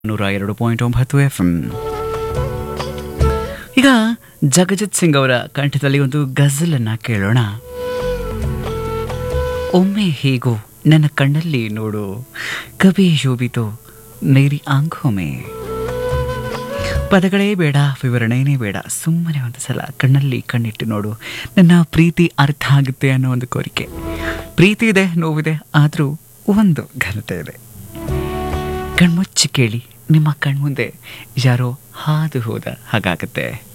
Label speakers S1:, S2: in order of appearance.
S1: ನೂರ ಎರಡು ಪಾಯಿಂಟ್ ಒಂಬತ್ತು ಎಫ್ ಈಗ ಜಗಜಿತ್ ಸಿಂಗ್ ಅವರ ಕಂಠದಲ್ಲಿ ಒಂದು ಗಜಲನ್ನ ಕೇಳೋಣ ಒಮ್ಮೆ ಹೀಗೂ ನನ್ನ ಕಣ್ಣಲ್ಲಿ ನೋಡು ಕವಿ ಶೋಭಿತೋ ಮೇರಿ ಆಂಖೋಮೆ ಪದಗಳೇ ಬೇಡ ವಿವರಣೆನೇ ಬೇಡ ಸುಮ್ಮನೆ ಒಂದು ಸಲ ಕಣ್ಣಲ್ಲಿ ಕಣ್ಣಿಟ್ಟು ನೋಡು ನನ್ನ ಪ್ರೀತಿ ಅರ್ಥ ಆಗುತ್ತೆ ಅನ್ನೋ ಒಂದು ಕೋರಿಕೆ ಪ್ರೀತಿ ಇದೆ ನೋವಿದೆ ಆದರೂ ಒಂದು ಘನತೆ ಇದೆ ಕಣ್ಮುಚ್ಚಿ ಕೇಳಿ ನಿಮ್ಮ ಕಣ್ಮುಂದೆ ಯಾರೋ ಹಾದು ಹೋದ ಹಾಗಾಗತ್ತೆ